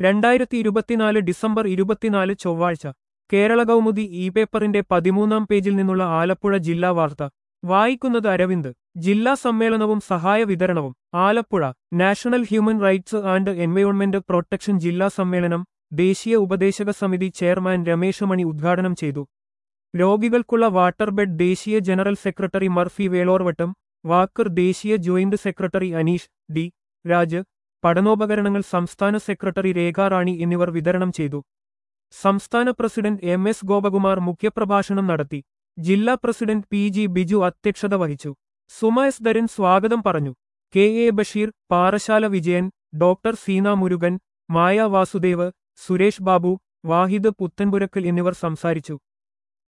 രണ്ടായിരത്തി ഇരുപത്തിനാല് ഡിസംബർ ഇരുപത്തിനാല് ചൊവ്വാഴ്ച കേരള കൗമുദി ഇ പേപ്പറിന്റെ പതിമൂന്നാം പേജിൽ നിന്നുള്ള ആലപ്പുഴ ജില്ലാ വാർത്ത വായിക്കുന്നത് അരവിന്ദ് ജില്ലാ സമ്മേളനവും സഹായ വിതരണവും Alappuzha national human rights and environment protection ജില്ലാ സമ്മേളനം ദേശീയ ഉപദേശക സമിതി ചെയർമാൻ രമേശ് മണി ഉദ്ഘാടനം ചെയ്തു രോഗികൾക്കുള്ള വാട്ടർ ബെഡ് ദേശീയ ജനറൽ സെക്രട്ടറി മർഫി വേളോർവട്ടം വാക്കർ ദേശീയ joint secretary Aneesh D Raj പഠനോപകരണങ്ങൾ സംസ്ഥാന സെക്രട്ടറി രേഖാറാണി എന്നിവർ വിതരണം ചെയ്തു സംസ്ഥാന പ്രസിഡന്റ് എം എസ് ഗോപകുമാർ മുഖ്യപ്രഭാഷണം നടത്തി ജില്ലാ പ്രസിഡന്റ് പി ജി ബിജു അധ്യക്ഷത വഹിച്ചു സുമ എസ് ധരൻ സ്വാഗതം പറഞ്ഞു K A Basheer Parassala Vijayan doctor Seena Murugan Maya Vasudev Suresh Babu Wahid Puthenpurakkal എന്നിവർ സംസാരിച്ചു